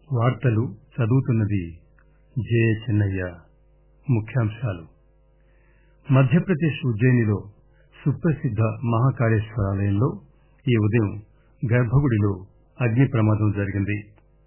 వార్తలు చదువుతున్నది జయ చెన్నయ్య ముఖ్యాంశాలు మధ్యప్రదేశ్ ఉజ్జయినిలో సుప్రసిద్ద మహాకాళేశ్వరాలయంలో ఈ ఉదయం గర్భగుడిలో అగ్ని ప్రమాదం జరిగింది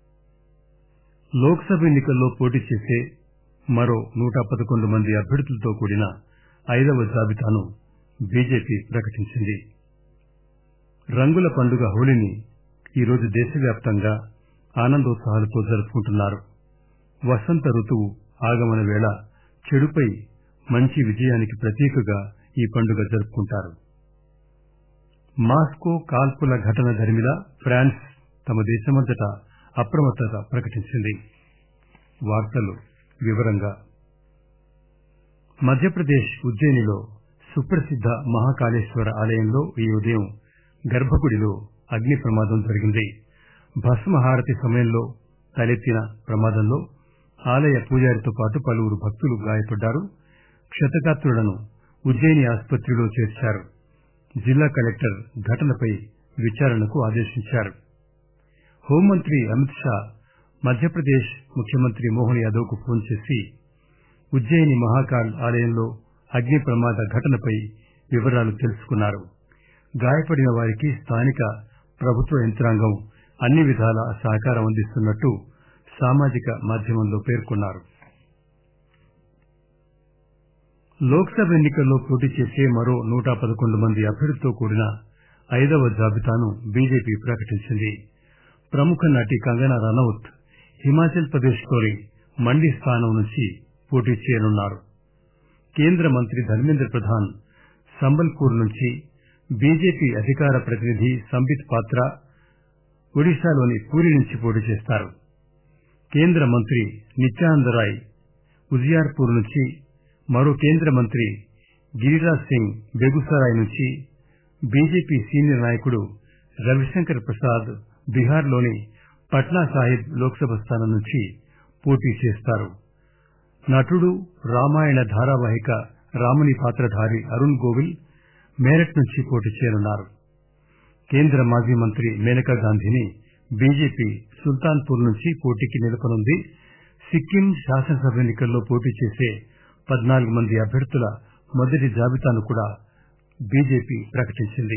లోక్ సభ ఎన్నికల్లో పోటీ చేసే మరో నూట పదకొండు మంది అభ్యర్థులతో కూడిన ఐదవ జాబితాను బీజేపీ ప్రకటించింది రంగుల పండుగ హోళీని ఈరోజు దేశవ్యాప్తంగా ఆనందోత్సాహాలతో జరుపుకుంటున్నారు వసంత రుతువు ఆగమన వేళ చెడుపై మంచి విజయానికి ప్రతీకగా ఈ పండుగ జరుపుకుంటారు మాస్కో కాల్పుల ఘటన దరిమిలా ఫ్రాన్స్ తమ దేశమంతటా అప్రమత్తత ప్రకటించింది వార్తలు వివరంగా మధ్యప్రదేశ్ ఉజ్జయినిలో సుప్రసిద్ద మహాకాళేశ్వర ఆలయంలో ఈ ఉదయం గర్భగుడిలో అగ్ని ప్రమాదం జరిగింది భస్మహారతి సమయంలో తలెత్తిన ప్రమాదంలో ఆలయ పూజారితో పాటు పలువురు భక్తులు గాయపడ్డారు క్షతగాత్రులను ఉజ్జయిని ఆసుపత్రిలో చేర్చారు జిల్లా కలెక్టర్ ఘటనపై విచారణకు ఆదేశించారు హోంమంత్రి అమిత్ షా మధ్యప్రదేశ్ ముఖ్యమంత్రి మోహన్ యాదవ్ కు ఫోన్ చేసి ఉజ్జయిని మహాకాల్ ఆలయంలో అగ్ని ప్రమాద ఘటనపై వివరాలు తెలుసుకున్నారు గాయపడిన వారికి స్థానిక ప్రభుత్వ యంత్రాంగం అన్ని విధాలా సహకారం అందిస్తున్నట్టు సామాజిక మాధ్యమంలో పేర్కొన్నారు లోక్ సభ ఎన్నికల్లో పోటీ చేసే మరో నూట పదకొండు మంది అభ్యర్థులతో కూడిన ఐదవ జాబితాను బీజేపీ ప్రకటించింది ప్రముఖ నటి కంగనా రనౌత్ హిమాచల్ ప్రదేశ్లోని మండి స్థానం నుంచి పోటీ చేయనున్నారు కేంద్ర మంత్రి ధర్మేంద్ర ప్రధాన్ సంబల్పూర్ నుంచి బీజేపీ అధికార ప్రతినిధి సంబిత్ పాత్ర ఒడిశాలోని పూరి నుంచి పోటీ చేస్తారు కేంద్ర మంత్రి నిత్యానంద రాయ్ ఉజియార్పూర్ నుంచి మరో కేంద్ర మంత్రి గిరిరాజ్ సింగ్ బెగుసరాయ్ నుంచి బీజేపీ సీనియర్ నాయకుడు రవిశంకర్ ప్రసాద్ బీహార్లోని పట్నా సాహిబ్ లోక్సభ స్థానం నుంచి పోటీ చేస్తారు నటుడు రామాయణ ధారావాహిక రాముని పాత్రధారి అరుణ్ గోవిల్ మేరట్ నుంచి పోటీ చేయనున్నారు కేంద్ర మాజీ మంత్రి మేనకా గాంధీని బీజేపీ సుల్తాన్పూర్ నుంచి పోటీకి నిలపనుంది సిక్కిం శాసనసభ ఎన్నికల్లో పోటీ చేసే పద్నాలుగు మంది అభ్యర్థుల మొదటి జాబితాను కూడా బీజేపీ ప్రకటించింది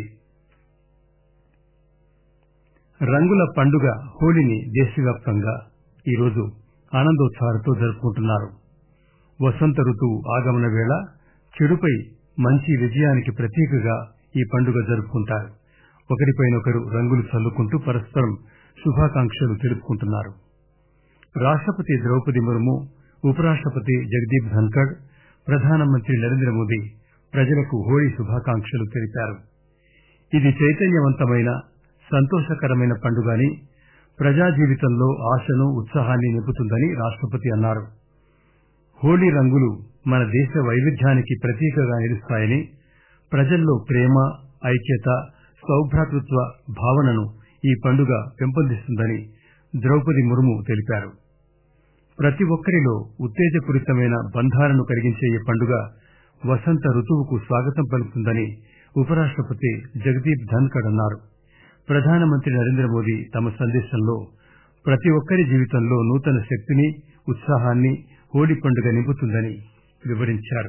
రంగుల పండుగ హోళీని దేశవ్యాప్తంగా ఈరోజు ఆనందోత్సాహాలతో జరుపుకుంటున్నారు వసంత ఋతువు ఆగమన వేళ చెడుపై మంచి విజయానికి ప్రతీకగా ఈ పండుగ జరుపుకుంటారు ఒకరిపైనొకరు రంగులు చల్లుకుంటూ పరస్పరం శుభాకాంక్షలు తెలుపుకుంటున్నారు రాష్టపతి ద్రౌపది ముర్ము ఉపరాష్టపతి జగదీప్ ధన్కడ్ ప్రధానమంత్రి నరేంద్ర మోదీ ప్రజలకు హోళీ శుభాకాంక్షలు తెలిపారు ఇది చైతన్యవంతమైన సంతోషకరమైన పండుగ అని ప్రజా జీవితంలో ఆశను ఉత్సాహాన్ని నింపుతుందని రాష్టపతి అన్నారు హోళీ రంగులు మన దేశ వైవిధ్యానికి ప్రతీకగా నిలుస్తాయని ప్రజల్లో ప్రేమ ఐక్యత సౌభ్రాతృత్వ భావనను ఈ పండుగ పెంపొందిస్తుందని ద్రౌపది ముర్ము తెలిపారు ప్రతి ఒక్కరిలో ఉత్తేజపూరితమైన బంధాలను కలిగించే ఈ పండుగ వసంత ఋతువుకు స్వాగతం పలుకుతుందని ఉపరాష్టపతి జగదీప్ ధన్కడ్ అన్నారు ప్రధానమంత్రి నరేంద్ర మోదీ తమ సందేశంలో ప్రతి ఒక్కరి జీవితంలో నూతన శక్తిని ఉత్సాహాన్ని హోళీ పండుగ నింపుతుందని వివరించారు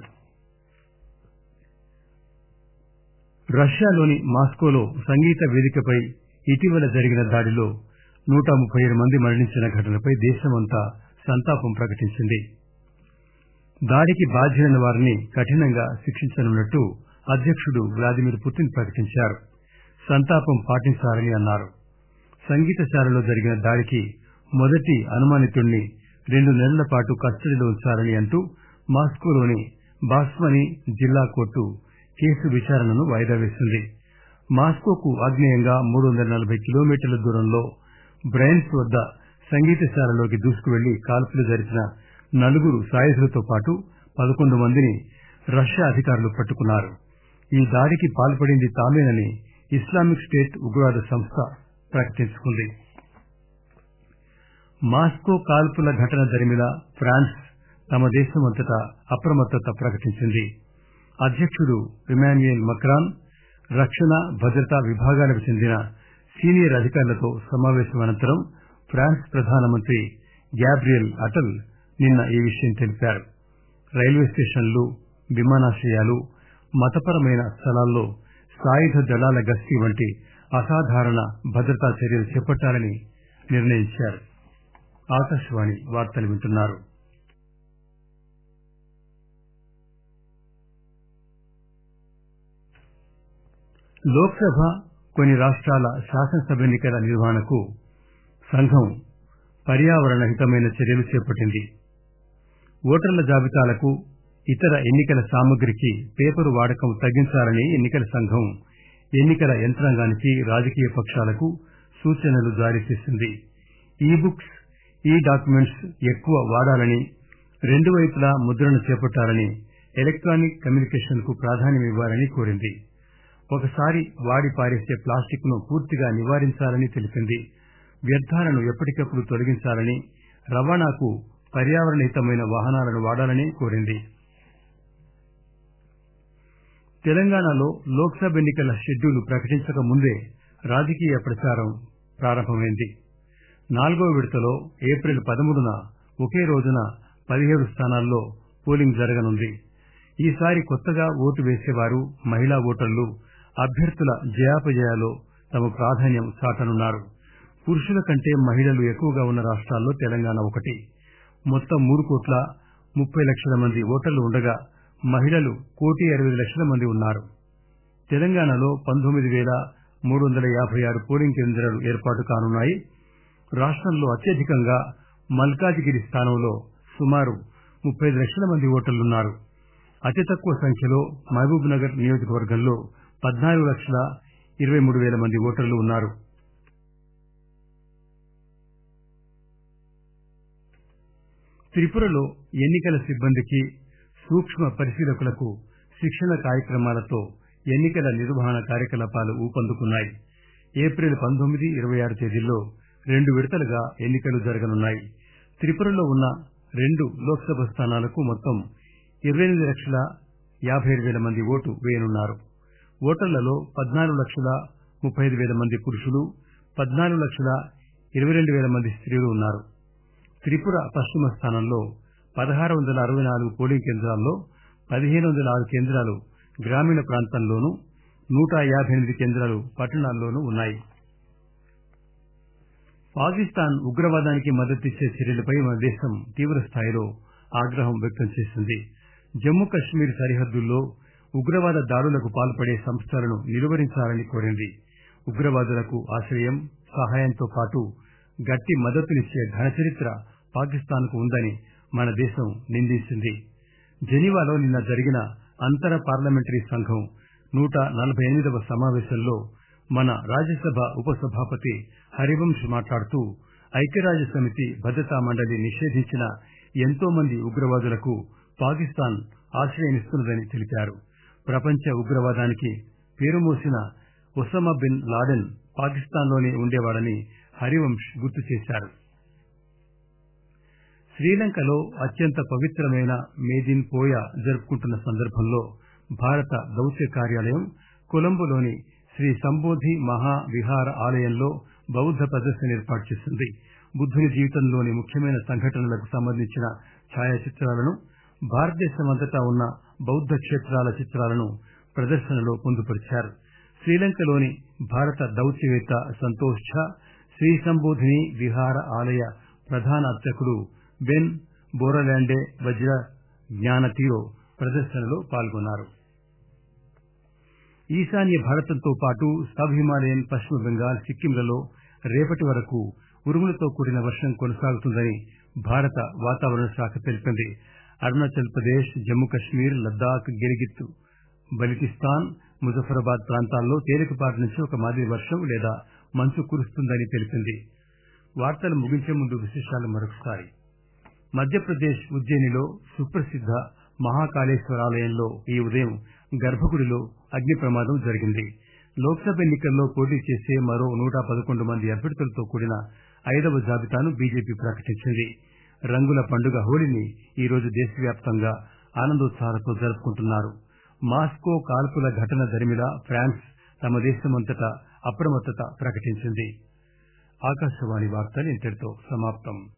రష్యాలోని మాస్కోలో సంగీత వేదికపై ఇటీవల జరిగిన దాడిలో నూట ముప్పై ఏడు మంది మరణించిన ఘటనపై దేశమంతా సంతాపం ప్రకటించింది దాడికి బాధ్యులైన వారిని కఠినంగా శిక్షించనున్నట్టు అధ్యక్షుడు వ్లాదిమిర్ పుతిన్ ప్రకటించారు సంతాపం పాటించాలని అన్నారు సంగీతశాలలో జరిగిన దాడికి మొదటి అనుమానితుణ్ణి రెండు నెలల పాటు కస్టడీలో ఉంచాలని అంటూ మాస్కోలోని బాస్మని జిల్లా కోర్టు కేసు విచారణను వాయిదా వేసింది మాస్కోకు ఆగ్నేయంగా మూడు వందల నలభై కిలోమీటర్ల దూరంలో బ్రైన్స్ వద్ద సంగీతశాలలోకి దూసుకువెళ్లి కాల్పులు జరిపిన నలుగురు సాయుధులతో పాటు పదకొండు మందిని రష్యా అధికారులు పట్టుకున్నారు ఈ దాడికి పాల్పడింది తామేనని ఇస్లామిక్ స్టేట్ ఉగ్రవాద సంస్థ ప్రకటించుకుంది మాస్కో కాల్పుల ఘటన దరిమిలా ఫ్రాన్స్ తమ దేశమంతటా అప్రమత్తత ప్రకటించింది అధ్యక్షుడు ఇమాన్యుయల్ మక్రాన్ రక్షణ భద్రతా విభాగాలకు చెందిన సీనియర్ అధికారులతో సమావేశం అనంతరం ఫ్రాన్స్ ప్రధానమంత్రి గ్యాబ్రియల్ అటల్ నిన్న ఈ విషయం తెలిపారు రైల్వే స్టేషన్లు విమానాశ్రయాలు మతపరమైన స్థలాల్లో సాయుధ దళాల గస్తీ వంటి అసాధారణ భద్రతా చర్యలు చేపట్టాలని నిర్ణయించారు ఆకాశవాణి వార్తలు వింటున్నారు లోక్సభ కొన్ని రాష్ట్రాల శాసనసభ ఎన్నికల నిర్వహణకు సంఘం పర్యావరణ హితమైన చర్యలు చేపట్టింది ఓటర్ల జాబితాలకు ఇతర ఎన్నికల సామగ్రికి పేపరు వాడకం తగ్గించాలని ఎన్నికల సంఘం ఎన్నికల యంత్రాంగానికి రాజకీయ పక్షాలకు సూచనలు జారీ చేసింది ఈ బుక్స్ ఈ డాక్యుమెంట్స్ ఎక్కువ వాడాలని రెండు వైపులా ముద్రణ చేపట్టాలని ఎలక్టానిక్ కమ్యూనికేషన్ కు ప్రాధాన్యమివ్వాలని కోరింది ఒకసారి వాడి పారేసే ప్లాస్టిక్ ను పూర్తిగా నివారించాలని తెలిపింది వ్యర్థాలను ఎప్పటికప్పుడు తొలగించాలని రవాణాకు పర్యావరణ హితమైన వాహనాలను వాడాలని కోరింది తెలంగాణలో లోక్సభ ఎన్నికల షెడ్యూల్ ప్రకటించక ముందే రాజకీయ ప్రచారం ప్రారంభమైంది నాలుగో విడతలో ఏప్రిల్ పదమూడున ఒకే రోజున పదిహేడు స్థానాల్లో పోలింగ్ జరగనుంది ఈసారి కొత్తగా ఓటు వేసేవారు మహిళా ఓటర్లు అభ్యర్థుల జయాపజయాల్లో తమ ప్రాధాన్యం చాటనున్నారు పురుషుల కంటే మహిళలు ఎక్కువగా ఉన్న రాష్ట్రాల్లో తెలంగాణ ఒకటి మొత్తం మూడు కోట్ల ముప్పై లక్షల మంది ఓటర్లు ఉండగా మహిళలు కోటి అరవై లక్షల మంది ఉన్నారు తెలంగాణలో పంతొమ్మిది వేల మూడు వందల యాభై ఆరు పోలింగ్ కేంద్రాలు ఏర్పాటు కానున్నాయి రాష్టంలో అత్యధికంగా మల్కాజిగిరి స్థానంలో సుమారు ముప్పై లక్షల మంది ఓటర్లున్నారు అతి తక్కువ సంఖ్యలో మహబూబ్ నగర్ నియోజకవర్గంలో పద్నాలుగు లక్షల ఇరవై మూడు వేల మంది ఓటర్లు ఉన్నారు త్రిపురలో ఎన్నికల సిబ్బందికి సూక్ష్మ పరిశీలకులకు శిక్షణ కార్యక్రమాలతో ఎన్నికల నిర్వహణ కార్యకలాపాలు ఊపందుకున్నాయి ఏప్రిల్ పంతొమ్మిది ఇరవై ఆరు తేదీల్లో రెండు విడతలుగా ఎన్నికలు జరగనున్నాయి త్రిపురలో ఉన్న రెండు లోక్సభ స్థానాలకు మొత్తం ఇరవై ఎనిమిది లక్షల యాభై ఏడు వేల మంది ఓటు వేయనున్నారు ఓటర్లలో పద్నాలుగు లక్షల ముప్పై ఐదు వేల మంది పురుషులు పద్నాలుగు లక్షల ఇరవై రెండు వేల మంది స్త్రీలు ఉన్నారు త్రిపుర పశ్చిమ స్థానంలో పదహారు వందల అరవై నాలుగు పోలింగ్ కేంద్రాల్లో పదిహేను వందల ఆరు కేంద్రాలు గ్రామీణ ప్రాంతంలోనూ నూట యాభై ఎనిమిది కేంద్రాలు పట్టణాల్లోనూ ఉన్నాయి పాకిస్తాన్ ఉగ్రవాదానికి మద్దతిచ్చే చర్యలపై మన దేశం తీవ్ర స్థాయిలో ఆగ్రహం వ్యక్తం చేసింది జమ్మూ కశ్మీర్ సరిహద్దుల్లో ఉగ్రవాద దాడులకు పాల్పడే సంస్థలను నిలువరించాలని కోరింది ఉగ్రవాదులకు ఆశ్రయం సహాయంతో పాటు గట్టి మద్దతునిచ్చే ఘనచరిత్ర పాకిస్తాన్ కు ఉందని మన దేశం నిందించింది జెనీవాలో నిన్న జరిగిన అంతర పార్లమెంటరీ సంఘం నూట నలభై ఎనిమిదవ సమావేశంలో మన రాజ్యసభ ఉపసభాపతి హరివంశ్ మాట్లాడుతూ ఐక్యరాజ్య సమితి భద్రతా మండలి నిషేధించిన ఎంతో మంది ఉగ్రవాదులకు పాకిస్తాన్ ఆశ్రయమిస్తున్నదని తెలిపారు ప్రపంచ ఉగ్రవాదానికి పేరుమోసిన ఒసమా బిన్ లాడెన్ పాకిస్తాన్లోనే ఉండేవాడని హరివంశ్ గుర్తు చేశారు శ్రీలంకలో అత్యంత పవిత్రమైన మేదిన్ పోయా జరుపుకుంటున్న సందర్భంలో భారత దౌత్య కార్యాలయం కొలంబోలోని శ్రీ సంబోధి మహా విహార ఆలయంలో బౌద్ధ ప్రదర్శన ఏర్పాటు చేసింది బుద్దుని జీవితంలోని ముఖ్యమైన సంఘటనలకు సంబంధించిన ఛాయాచిత్రాలను భారతదేశమంతటా ఉన్న బౌద్ధ క్షేత్రాల చిత్రాలను ప్రదర్శనలో పొందుపరిచారు శ్రీలంకలోని భారత దౌత్యవేత్త సంతోష్ ఝా శ్రీ సంబోధిని విహార ఆలయ ప్రధాన అర్చకుడు బెన్ బోరలాండే వజ్ర జ్ఞానతీరో ప్రదర్శనలో పాల్గొన్నారు ఈశాన్య భారతంతో పాటు సబ్ హిమాలయన్ పశ్చిమ బెంగాల్ సిక్కింలలో రేపటి వరకు ఉరుములతో కూడిన వర్షం కొనసాగుతుందని భారత వాతావరణ శాఖ తెలిపింది అరుణాచల్ ప్రదేశ్ జమ్మూ కశ్మీర్ లద్దాఖ్ గిరిగిత్ బలిటిస్తాన్ ముజఫరాబాద్ ప్రాంతాల్లో తేలికపాటి నుంచి ఒక మాదిరి వర్షం లేదా మంచు కురుస్తుందని తెలిపింది వార్తలు ముగించే ముందు విశేషాలు మరొకసారి మధ్యప్రదేశ్ ఉజ్జయినిలో సుప్రసిద్ద మహాకాళేశ్వరాలయంలో ఈ ఉదయం గర్భగుడిలో అగ్ని ప్రమాదం జరిగింది లోక్సభ ఎన్నికల్లో పోటీ చేసే మరో నూట పదకొండు మంది అభ్యర్థులతో కూడిన ఐదవ జాబితాను బీజేపీ ప్రకటించింది రంగుల పండుగ హోళీని ఈరోజు దేశవ్యాప్తంగా ఆనందోత్సాహాలతో జరుపుకుంటున్నారు మాస్కో కాల్పుల ఘటన దరిమిలా ఫ్రాన్స్ తమ దేశమంతటా అప్రమత్తత ప్రకటించింది ఆకాశవాణి వార్తలు ఇంతటితో సమాప్తం